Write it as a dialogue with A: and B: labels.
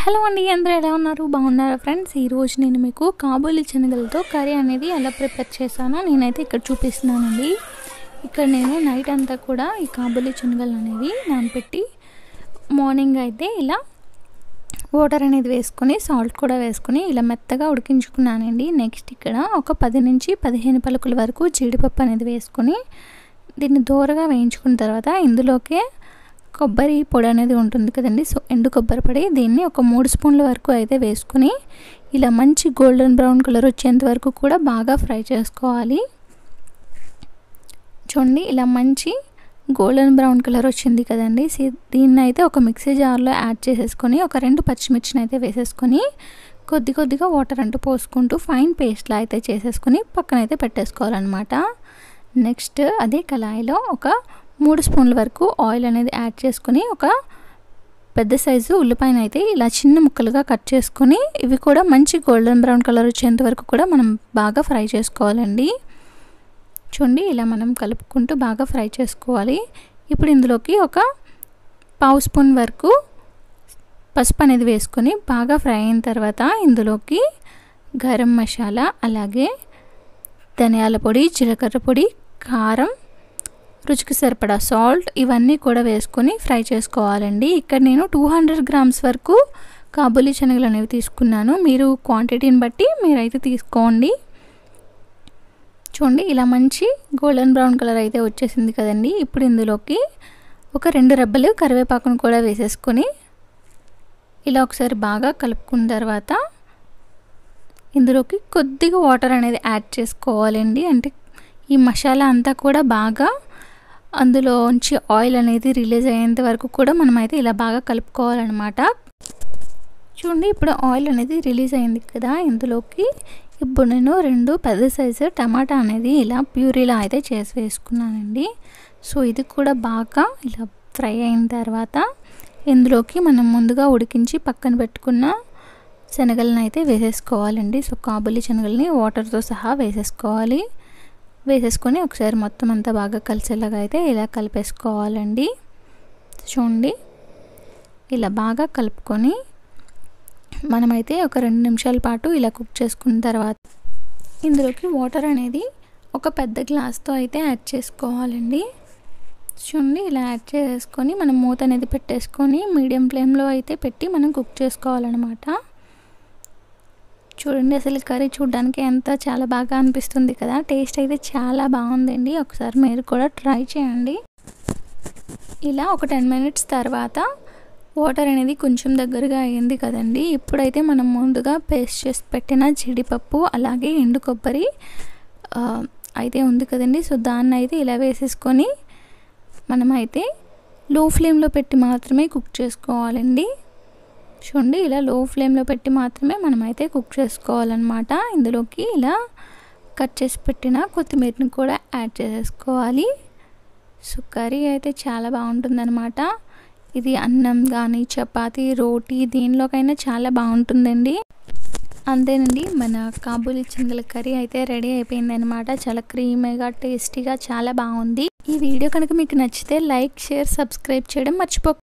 A: hello అండి అందరూ ఎలా ఉన్నారు బాగున్నారా ఫ్రెండ్స్ ఈరోజు నేను మీకు కాబూలి శనగలతో కర్రీ అనేది ఎలా ప్రిపేర్ చేశానో నేనైతే ఇక్కడ చూపిస్తున్నానండి ఇక్కడ నేను నైట్ అంతా కూడా ఈ కాబూలి శనగలు అనేవి నానపెట్టి మార్నింగ్ అయితే ఇలా వాటర్ అనేది వేసుకొని సాల్ట్ కూడా వేసుకొని ఇలా మెత్తగా ఉడికించుకున్నానండి నెక్స్ట్ ఇక్కడ ఒక పది నుంచి పదిహేను పలుకుల వరకు జీడిపప్పు అనేది వేసుకొని దీన్ని దూరగా వేయించుకున్న తర్వాత ఇందులోకే కొబ్బరి పొడి అనేది ఉంటుంది కదండి సో ఎండు కొబ్బరి పొడి దీన్ని ఒక మూడు స్పూన్ల వరకు అయితే వేసుకొని ఇలా మంచి గోల్డెన్ బ్రౌన్ కలర్ వచ్చేంత వరకు కూడా బాగా ఫ్రై చేసుకోవాలి చూడండి ఇలా మంచి గోల్డెన్ బ్రౌన్ కలర్ వచ్చింది కదండి దీన్ని అయితే ఒక మిక్సీ జార్లో యాడ్ చేసేసుకొని ఒక రెండు పచ్చిమిర్చిని అయితే వేసేసుకొని కొద్ది కొద్దిగా వాటర్ అంటూ పోసుకుంటూ ఫైన్ పేస్ట్లా అయితే చేసేసుకొని పక్కన అయితే పెట్టేసుకోవాలన్నమాట నెక్స్ట్ అదే కళాయిలో ఒక మూడు స్పూన్ల వరకు ఆయిల్ అనేది యాడ్ చేసుకొని ఒక పెద్ద సైజు ఉల్లిపాయను అయితే ఇలా చిన్న ముక్కలుగా కట్ చేసుకొని ఇవి కూడా మంచి గోల్డెన్ బ్రౌన్ కలర్ వచ్చేంత వరకు కూడా మనం బాగా ఫ్రై చేసుకోవాలండి చూడండి ఇలా మనం కలుపుకుంటూ బాగా ఫ్రై చేసుకోవాలి ఇప్పుడు ఇందులోకి ఒక పావు స్పూన్ వరకు పసుపు అనేది వేసుకొని బాగా ఫ్రై అయిన తర్వాత ఇందులోకి గరం మసాలా అలాగే ధనియాల పొడి జీలకర్ర పొడి కారం రుచికి సరిపడా సాల్ట్ ఇవన్నీ కూడా వేసుకొని ఫ్రై చేసుకోవాలండి ఇక్కడ నేను టూ హండ్రెడ్ గ్రామ్స్ వరకు కాబూలీ శనగలు అనేవి తీసుకున్నాను మీరు క్వాంటిటీని బట్టి మీరైతే తీసుకోండి చూడండి ఇలా మంచి గోల్డెన్ బ్రౌన్ కలర్ అయితే వచ్చేసింది కదండి ఇప్పుడు ఇందులోకి ఒక రెండు రెబ్బలు కరివేపాకును కూడా వేసేసుకొని ఇలా ఒకసారి బాగా కలుపుకున్న తర్వాత ఇందులోకి కొద్దిగా వాటర్ అనేది యాడ్ చేసుకోవాలండి అంటే ఈ మసాలా అంతా కూడా బాగా అందులోంచి ఆయిల్ అనేది రిలీజ్ అయ్యేంత వరకు కూడా మనమైతే ఇలా బాగా కలుపుకోవాలన్నమాట చూడండి ఇప్పుడు ఆయిల్ అనేది రిలీజ్ అయింది కదా ఇందులోకి ఇప్పుడు నేను రెండు పెద్ద సైజు టమాటా అనేది ఇలా ప్యూరీలా అయితే చేసి వేసుకున్నానండి సో ఇది కూడా బాగా ఇలా ఫ్రై అయిన తర్వాత ఇందులోకి మనం ముందుగా ఉడికించి పక్కన పెట్టుకున్న శనగలను అయితే వేసేసుకోవాలండి సో కాబులి శనగల్ని వాటర్తో సహా వేసేసుకోవాలి వేసేసుకొని ఒకసారి మొత్తం అంతా బాగా కలిసేలాగా అయితే ఇలా కలిపేసుకోవాలండి చూడండి ఇలా బాగా కలుపుకొని మనమైతే ఒక రెండు నిమిషాల పాటు ఇలా కుక్ చేసుకున్న తర్వాత ఇందులోకి వాటర్ అనేది ఒక పెద్ద గ్లాస్తో అయితే యాడ్ చేసుకోవాలండి చూడండి ఇలా యాడ్ చేసుకొని మనం మూత అనేది పెట్టేసుకొని మీడియం ఫ్లేమ్లో అయితే పెట్టి మనం కుక్ చేసుకోవాలన్నమాట చూడండి అసలు కర్రీ చూడడానికి ఎంత చాలా బాగా అనిపిస్తుంది కదా టేస్ట్ అయితే చాలా బాగుందండి ఒకసారి మీరు కూడా ట్రై చేయండి ఇలా ఒక టెన్ మినిట్స్ తర్వాత వాటర్ అనేది కొంచెం దగ్గరగా అయ్యింది కదండి ఇప్పుడైతే మనం ముందుగా పేస్ట్ చేసి పెట్టిన జీడిపప్పు అలాగే ఎండు కొబ్బరి అయితే ఉంది కదండి సో దాన్ని అయితే ఇలా వేసేసుకొని మనమైతే లో ఫ్లేమ్లో పెట్టి మాత్రమే కుక్ చేసుకోవాలండి చూడండి ఇలా లో ఫ్లేమ్లో పెట్టి మాత్రమే మనమైతే కుక్ చేసుకోవాలన్నమాట ఇందులోకి ఇలా కట్ చేసి పెట్టిన కొత్తిమీరని కూడా యాడ్ చేసేసుకోవాలి సో కర్రీ అయితే చాలా బాగుంటుందన్నమాట ఇది అన్నం కానీ చపాతి రోటీ దేనిలోకైనా చాలా బాగుంటుందండి అంతేనండి మన కాబూలి చింగల కర్రీ అయితే రెడీ అయిపోయింది అనమాట చాలా క్రీమీగా టేస్టీగా చాలా బాగుంది ఈ వీడియో కనుక మీకు నచ్చితే లైక్ షేర్ సబ్స్క్రైబ్ చేయడం మర్చిపో